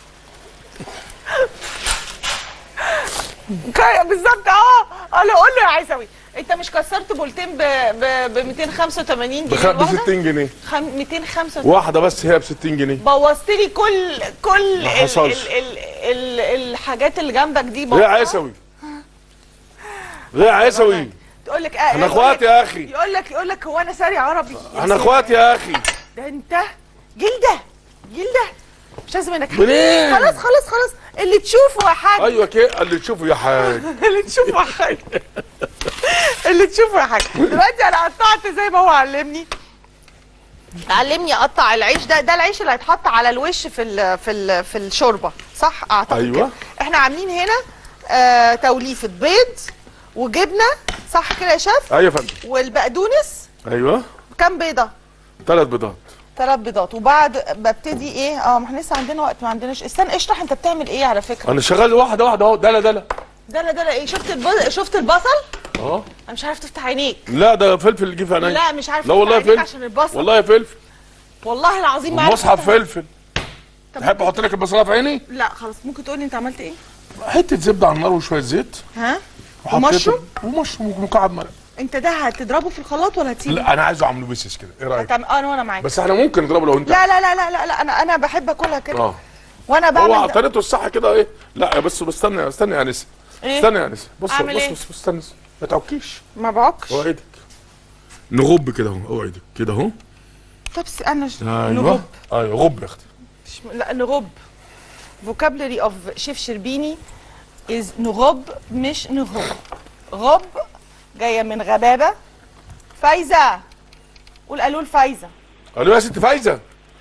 Speaker 1: كان- بالظبط اه انا اقول له يا عيسوي انت مش كسرت بولتين ب ب 285
Speaker 2: ب
Speaker 1: جنيه الواحده
Speaker 2: 60 جنيه
Speaker 1: خم... 285
Speaker 2: واحده بس هي ب 60 جنيه
Speaker 1: بوظت لي كل كل
Speaker 2: ما
Speaker 1: ال
Speaker 2: حصلش.
Speaker 1: ال ال ال الحاجات اللي جنبك دي
Speaker 2: غير
Speaker 1: بوظتها.
Speaker 2: عيسوي غير عيسوي
Speaker 1: تقول لك اه
Speaker 2: احنا
Speaker 1: يقول
Speaker 2: اخوات
Speaker 1: لك-
Speaker 2: يا اخي
Speaker 1: يقول لك يقول لك هو انا ساري عربي يا
Speaker 2: احنا
Speaker 1: سيدي.
Speaker 2: اخوات يا اخي
Speaker 1: ده انت جلده جلده مش لازم انك
Speaker 2: منين؟
Speaker 1: خلاص خلاص خلاص اللي تشوفه يا حاج
Speaker 2: ايوه كده اللي تشوفه يا حاج
Speaker 1: اللي تشوفه يا حاج اللي تشوفه يا حاج دلوقتي انا قطعت زي ما هو علمني علمني اقطع العيش ده ده العيش اللي هيتحط على الوش في ال في ال في الشوربه صح اعتقد
Speaker 2: أيوة.
Speaker 1: كده. احنا عاملين هنا آه توليفه بيض وجبنه صح كده يا شيف
Speaker 2: ايوه يا فندم
Speaker 1: والبقدونس
Speaker 2: ايوه
Speaker 1: كام بيضه
Speaker 2: ثلاث بيضات
Speaker 1: ثلاث بيضات وبعد ببتدي ايه اه ما احنا لسه عندنا وقت ما عندناش استنى اشرح انت بتعمل ايه على فكره
Speaker 2: انا شغال واحده واحده اهو دلا دلا
Speaker 1: ده لا ده لا ايه شفت البصل شفت البصل
Speaker 2: اه
Speaker 1: انا مش عارف تفتح عينيك
Speaker 2: لا ده فلفل اللي جه في عينيا
Speaker 1: لا مش عارف
Speaker 2: لا والله
Speaker 1: تفتح عينيك
Speaker 2: فلفل
Speaker 1: عشان البصل
Speaker 2: والله فلفل
Speaker 1: والله العظيم ما عارف
Speaker 2: مصحف
Speaker 1: تفتح-
Speaker 2: فلفل
Speaker 1: طب
Speaker 2: تحب احط لك البصله في عيني
Speaker 1: لا خلاص ممكن تقولي انت عملت ايه
Speaker 2: حته زبده على النار وشويه زيت
Speaker 1: ها
Speaker 2: وحطيت-
Speaker 1: ومشروم
Speaker 2: ومشروم ومكعب مرق
Speaker 1: انت ده هتضربه في الخلاط ولا هتسيبه
Speaker 2: لا انا عايزه اعمله بيسس كده ايه رايك
Speaker 1: هتعمل اه انا وانا معاك
Speaker 2: بس احنا ممكن نضربه لو انت
Speaker 1: لا لا لا لا لا, لا انا انا بحب اكلها كده
Speaker 2: اه
Speaker 1: وانا
Speaker 2: هو
Speaker 1: بعمل ده.
Speaker 2: طريقته الصح كده ايه لا بس بس استنى استنى يا انسه
Speaker 1: ايه
Speaker 2: استنى يا انسه بص
Speaker 1: أعمل
Speaker 2: بص
Speaker 1: إيه؟
Speaker 2: بص بص استنى ما تعكيش
Speaker 1: ما بعكش
Speaker 2: اوعدك نغب كده اهو اوعدك كده اهو
Speaker 1: طب س- انا ش-
Speaker 2: ايوه
Speaker 1: نغب
Speaker 2: ايوه غب يا اختي
Speaker 1: مش- لا نغب vocabulary of شيف شربيني is نغب مش نغب غب جايه من غبابه فايزه قول قالوا فايزه
Speaker 2: قالوا يا ست فايزه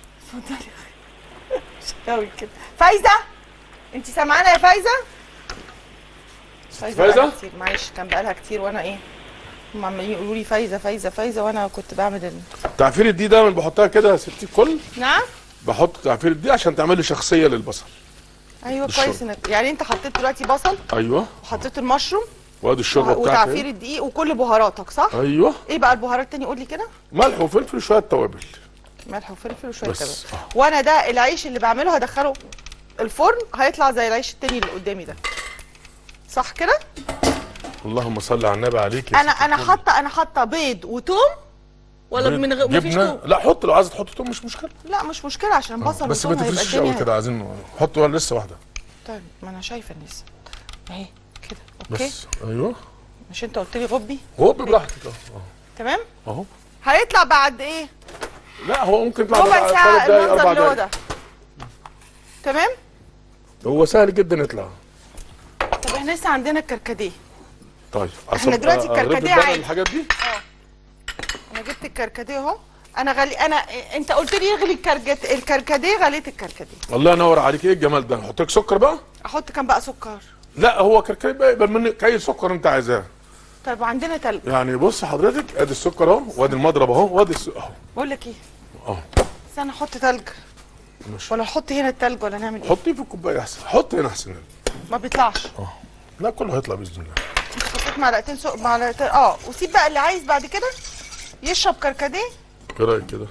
Speaker 1: قوي كده فايزه انت سامعانا يا فايزه فايزه
Speaker 2: فايزة؟
Speaker 1: بقالها كتير معلش كان بقالها كتير وانا ايه هم عمالين يقولوا لي فايزه فايزه فايزه وانا كنت بعمل ال...
Speaker 2: تعفير الدي دايما بحطها كده يا ستي الكل
Speaker 1: نعم
Speaker 2: بحط تعفير الدي عشان تعملي شخصيه للبصل
Speaker 1: ايوه
Speaker 2: بالشرب.
Speaker 1: كويس انك يعني انت حطيت دلوقتي بصل
Speaker 2: ايوه
Speaker 1: وحطيت المشروم
Speaker 2: وادي الشوربه بتاعتي
Speaker 1: وتعفير الدقيق وكل بهاراتك صح؟
Speaker 2: ايوه
Speaker 1: ايه بقى البهارات تاني قول لي كده؟
Speaker 2: ملح وفلفل وشويه توابل
Speaker 1: ملح وفلفل وشويه
Speaker 2: بس.
Speaker 1: كده وانا ده العيش اللي بعمله هدخله الفرن هيطلع زي العيش التاني اللي قدامي ده صح كده؟
Speaker 2: اللهم صل على النبي عليك يا
Speaker 1: انا
Speaker 2: ست
Speaker 1: انا
Speaker 2: الكل.
Speaker 1: حاطه انا حاطه بيض وتوم ولا
Speaker 2: بيض-
Speaker 1: من غير مفيش
Speaker 2: جبنه
Speaker 1: توم؟
Speaker 2: لا حط لو عايز تحط توم مش مشكله
Speaker 1: لا مش مشكله عشان بصل
Speaker 2: بس ما
Speaker 1: وتوم هيبقى
Speaker 2: تفرشش قوي
Speaker 1: الدنيا
Speaker 2: كده عايزين حط ولا لسه واحده
Speaker 1: طيب ما انا شايفه لسه اهي كده اوكي
Speaker 2: بس ايوه
Speaker 1: مش انت قلت لي غبي
Speaker 2: غب براحتك اه
Speaker 1: تمام؟
Speaker 2: اهو
Speaker 1: هيطلع بعد ايه؟
Speaker 2: لا هو ممكن يطلع
Speaker 1: ربع
Speaker 2: بعد
Speaker 1: ساعه
Speaker 2: ثلاث دقايق
Speaker 1: المنظر
Speaker 2: اربع
Speaker 1: اللي هو
Speaker 2: دقايق
Speaker 1: ده تمام؟
Speaker 2: هو سهل جدا يطلع
Speaker 1: طب احنا لسه عندنا الكركديه
Speaker 2: طيب
Speaker 1: احنا
Speaker 2: أصب-
Speaker 1: دلوقتي
Speaker 2: أقلب
Speaker 1: الكركديه
Speaker 2: البقرة
Speaker 1: عادي.
Speaker 2: الحاجات دي
Speaker 1: انا جبت الكركديه اهو انا غلي انا انت قلت لي اغلي الكرجت الكركديه غليت الكركديه
Speaker 2: الله ينور عليك ايه الجمال ده احط لك سكر بقى
Speaker 1: احط كام بقى سكر
Speaker 2: لا هو كركديه بقى يبقى من اي سكر انت عايزاه
Speaker 1: طيب وعندنا تلج
Speaker 2: يعني بص حضرتك ادي السكر اهو وادي المضرب اهو وادي الس- اهو
Speaker 1: بقول لك ايه
Speaker 2: اهو
Speaker 1: استنى احط تلج
Speaker 2: ماشي
Speaker 1: ولا احط هنا التلج ولا نعمل ايه
Speaker 2: حطيه في الكوبايه احسن حط هنا احسن
Speaker 1: ما بيطلعش
Speaker 2: لا كله هيطلع باذن الله
Speaker 1: انت حطيت معلقتين سوق معلقتين اه وسيب بقى اللي عايز بعد كده يشرب كركديه
Speaker 2: ايه رايك كده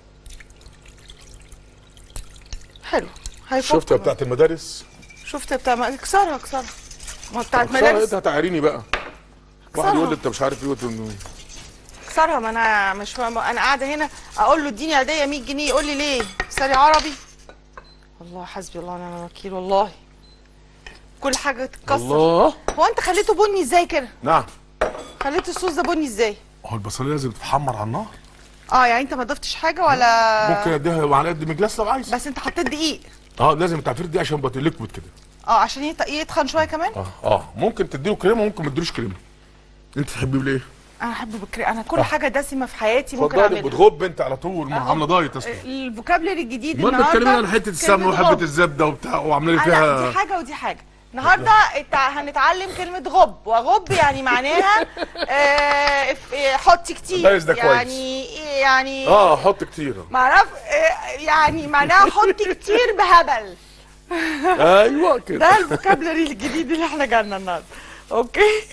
Speaker 1: حلو هيفك
Speaker 2: شفت يا
Speaker 1: بقى.
Speaker 2: بتاعت المدارس
Speaker 1: شفت بتاع ما- اكسرها اكسرها ما بتاعت
Speaker 2: ساره
Speaker 1: مدارس
Speaker 2: انت هتعيريني بقى واحد
Speaker 1: اكسرها.
Speaker 2: يقول لي انت مش عارف ايه وت-
Speaker 1: اكسرها ما انا مش فاهمة. انا قاعده هنا اقول له اديني عاديه 100 جنيه يقول لي ليه ساري عربي والله حسبي الله ونعم الوكيل والله كل حاجه تتكسر
Speaker 2: الله
Speaker 1: هو انت خليته بني ازاي كده
Speaker 2: نعم
Speaker 1: خليت الصوص ده بني ازاي
Speaker 2: هو البصليه لازم تتحمر على النار
Speaker 1: اه يعني انت ما ضفتش حاجه ولا
Speaker 2: ممكن اديها معلقه ديمي جلاس لو عايز
Speaker 1: بس انت حطيت دقيق
Speaker 2: اه لازم التعفير دي عشان بقى ليكويد كده
Speaker 1: اه عشان يت- يتخن شويه كمان
Speaker 2: اه اه ممكن تديله كريمه وممكن ما تديلوش كريمه انت تحبيه بالايه؟
Speaker 1: انا احب بكري انا كل حاجه دسمه في حياتي ممكن
Speaker 2: اتفضلي
Speaker 1: اعملها
Speaker 2: بتغب انت على طول ما
Speaker 1: أهو.
Speaker 2: عامله دايت اصلا
Speaker 1: الفوكابلري الجديد
Speaker 2: ما انت
Speaker 1: النهارده
Speaker 2: بتتكلمي عن حته السمنه
Speaker 1: كلمة
Speaker 2: وحبه
Speaker 1: غب.
Speaker 2: الزبده وبتاع وعامله لي
Speaker 1: آه، لا
Speaker 2: فيها
Speaker 1: دي حاجه ودي حاجه النهارده التع- هنتعلم كلمه غب وغب يعني معناها آه ف- آه، حط كتير
Speaker 2: كويس ده كويس.
Speaker 1: يعني إيه يعني
Speaker 2: اه حط كتير
Speaker 1: معرف آه، يعني معناها حط كتير بهبل
Speaker 2: ايوه كده
Speaker 1: ده الفوكابلري الجديد اللي احنا جالنا النهارده اوكي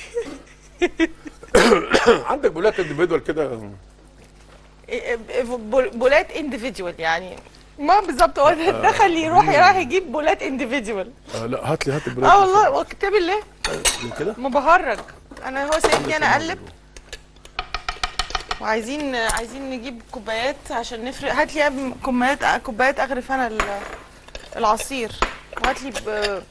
Speaker 2: عندك بولات انديفيدوال كده
Speaker 1: بول- بولات انديفيدوال يعني ما بالظبط هو ده دخل يروح رايح يجيب بولات انديفيدوال
Speaker 2: آه لا هات لي هات البولات
Speaker 1: اه والله وكتاب الله
Speaker 2: من كده
Speaker 1: ما بهرج انا هو سايبني انا اقلب وعايزين عايزين نجيب كوبايات عشان نفرق هات لي يا ابني كوبايات كوبايات اغرف انا ال- العصير وهات لي ب...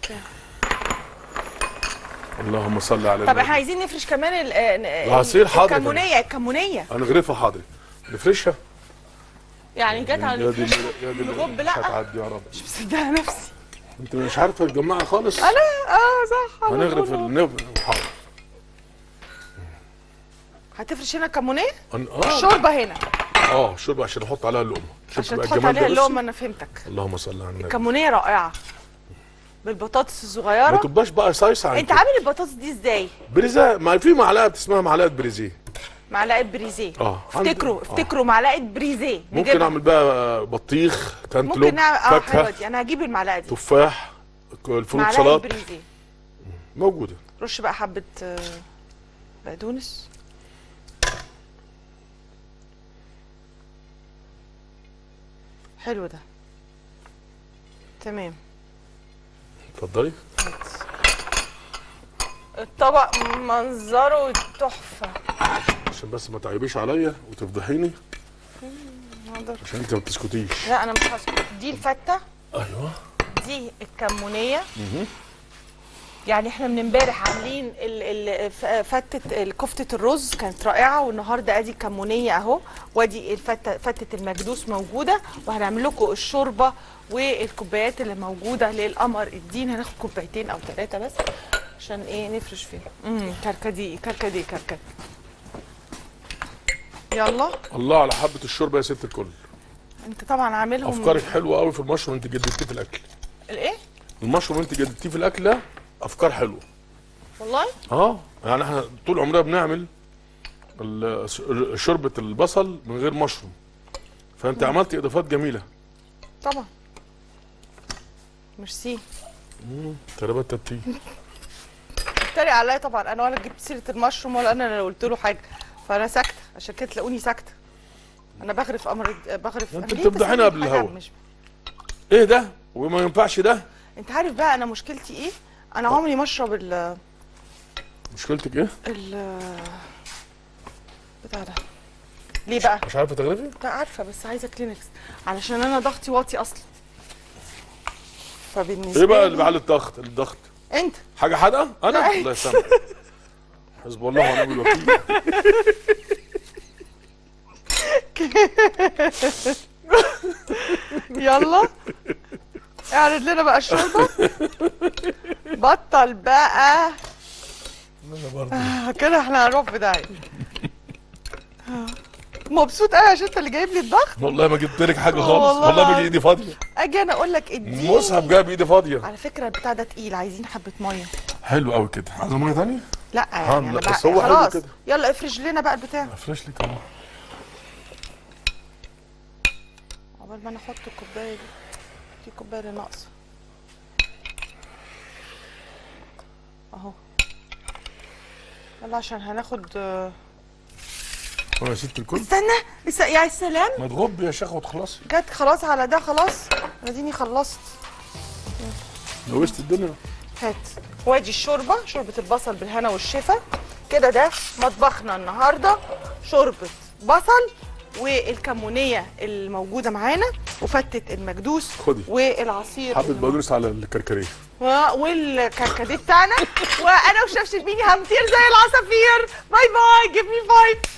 Speaker 2: اللهم صل على
Speaker 1: طب
Speaker 2: النبي.
Speaker 1: احنا عايزين نفرش كمان ال... ال-
Speaker 2: العصير حاضر.
Speaker 1: الكمونيه الكمونيه
Speaker 2: هنغرفها حاضر نفرشها
Speaker 1: يعني جت على
Speaker 2: يا دي
Speaker 1: الفرش
Speaker 2: يا دي
Speaker 1: الغب
Speaker 2: مش
Speaker 1: لا.
Speaker 2: هتعدي يا رب
Speaker 1: مش مصدقه نفسي
Speaker 2: انت مش عارفه تجمعها خالص
Speaker 1: انا اه صح على
Speaker 2: هنغرف
Speaker 1: طول.
Speaker 2: النف حاضر
Speaker 1: هتفرش هنا كمونيه
Speaker 2: هن- اه
Speaker 1: الشوربه هنا
Speaker 2: اه شرب عشان احط عليها اللقمه شفت
Speaker 1: عشان
Speaker 2: بقى
Speaker 1: تحط
Speaker 2: الجمال ده
Speaker 1: عليها
Speaker 2: بصي؟
Speaker 1: اللقمه انا فهمتك
Speaker 2: اللهم صل على النبي
Speaker 1: كمونيه رائعه بالبطاطس
Speaker 2: ما
Speaker 1: الصغيره
Speaker 2: تبقاش بقى صايصه عن
Speaker 1: انت
Speaker 2: كده.
Speaker 1: عامل البطاطس دي ازاي
Speaker 2: بريزا ما في معلقه اسمها معلقه بريزيه
Speaker 1: معلقه بريزيه
Speaker 2: اه
Speaker 1: افتكروا
Speaker 2: عندي-
Speaker 1: افتكروا معلقه بريزيه
Speaker 2: ممكن
Speaker 1: نجيبها.
Speaker 2: اعمل بقى بطيخ كانتلوب
Speaker 1: ممكن نعمل اه حلوه
Speaker 2: فاكهه
Speaker 1: دي انا هجيب المعلقه دي
Speaker 2: تفاح الفروت
Speaker 1: معلقه
Speaker 2: سلطات
Speaker 1: بريزيه
Speaker 2: موجوده
Speaker 1: رش بقى حبه آه، بقدونس حلو ده تمام
Speaker 2: اتفضلي
Speaker 1: الطبق منظره تحفه
Speaker 2: عشان بس ما تعيبيش عليا وتفضحيني
Speaker 1: حاضر.
Speaker 2: عشان انت ما بتسكتيش
Speaker 1: لا انا مش هسكت دي الفته
Speaker 2: ايوه
Speaker 1: دي الكمونيه يعني احنا من امبارح عاملين ال- ال- ف- فتة ال- كفتة الرز كانت رائعة والنهارده ادي الكمونية اهو وادي الفتة فتة المكدوس موجودة وهنعمل لكم الشوربة والكوبايات اللي موجودة للقمر الدين هناخد كوبايتين او ثلاثة بس عشان ايه نفرش فيهم امم كركدي كركدي كركدي يلا
Speaker 2: الله على حبه الشوربه يا ست الكل
Speaker 1: انت طبعا عاملهم
Speaker 2: افكارك حلوه قوي في المشروم انت جددتيه في الاكل
Speaker 1: الايه
Speaker 2: المشروم انت جددتيه في الاكل ده افكار حلوه
Speaker 1: والله
Speaker 2: اه يعني احنا طول عمرنا بنعمل ال- شوربه البصل من غير مشروم فانت عملتي اضافات جميله
Speaker 1: طبعا ميرسي
Speaker 2: تربت تبتي
Speaker 1: اتريق عليا طبعا انا ولا جبت سيره المشروم ولا انا اللي قلت له حاجه فانا ساكته عشان كده تلاقوني ساكته انا بغرف امر بغرف
Speaker 2: انت
Speaker 1: أنا ليه
Speaker 2: بتفضحينا
Speaker 1: بسمي
Speaker 2: قبل
Speaker 1: حاجة
Speaker 2: الهوا.
Speaker 1: مش...
Speaker 2: ايه ده وما ينفعش ده
Speaker 1: انت عارف بقى انا مشكلتي ايه انا عمري ما اشرب ال
Speaker 2: مشكلتك ايه
Speaker 1: ال بتاع ده ليه بقى
Speaker 2: مش عارفه تغرفي
Speaker 1: انت عارفه بس عايزه كلينكس علشان انا ضغطي واطي اصلا فبالنسبه
Speaker 2: ايه بقى
Speaker 1: لي-
Speaker 2: اللي بعلي الضغط الضغط
Speaker 1: انت
Speaker 2: حاجه حادقه انا
Speaker 1: لا.
Speaker 2: الله يسامحك حسب الله ونعم الوكيل
Speaker 1: يلا اعرض لنا بقى الشوربه بطل بقى
Speaker 2: انا برضه
Speaker 1: آه، كده احنا هنروح في داهيه مبسوط قوي عشان انت اللي جايب لي الضغط
Speaker 2: والله ما جبت لك حاجه
Speaker 1: آه
Speaker 2: خالص
Speaker 1: والله
Speaker 2: والله باجي
Speaker 1: العظيم.
Speaker 2: ايدي فاضيه
Speaker 1: اجي انا اقول لك اديني
Speaker 2: مصحف جايب ايدي فاضيه
Speaker 1: على فكره البتاع ده تقيل عايزين حبه ميه
Speaker 2: حلو قوي كده عايزه ميه ثانيه
Speaker 1: لا
Speaker 2: آه،
Speaker 1: يعني
Speaker 2: لا،
Speaker 1: أنا
Speaker 2: بس
Speaker 1: بقى-
Speaker 2: هو حلو
Speaker 1: خلاص
Speaker 2: كده.
Speaker 1: يلا افرش لنا بقى البتاع
Speaker 2: افرش لك اهو
Speaker 1: عقبال ما انا احط الكوبايه دي دي الكوبايه اللي ناقصه اهو يلا عشان هناخد آه،
Speaker 2: هو يا ست الكل
Speaker 1: استنى لسه يا السلام
Speaker 2: ما تغب يا شيخ وتخلصي
Speaker 1: جت خلاص على ده خلاص اديني خلصت
Speaker 2: لوشت الدنيا
Speaker 1: هات وادي الشوربه شوربه البصل بالهنا والشفا كده ده مطبخنا النهارده شوربه بصل والكمونيه الموجوده معانا وفتة المكدوس
Speaker 2: خدي.
Speaker 1: والعصير
Speaker 2: حبه بقدونس على الكركريه
Speaker 1: و- والكركديه بتاعنا وانا وشفشف بيني هنطير زي العصافير باي باي جيف مي فايف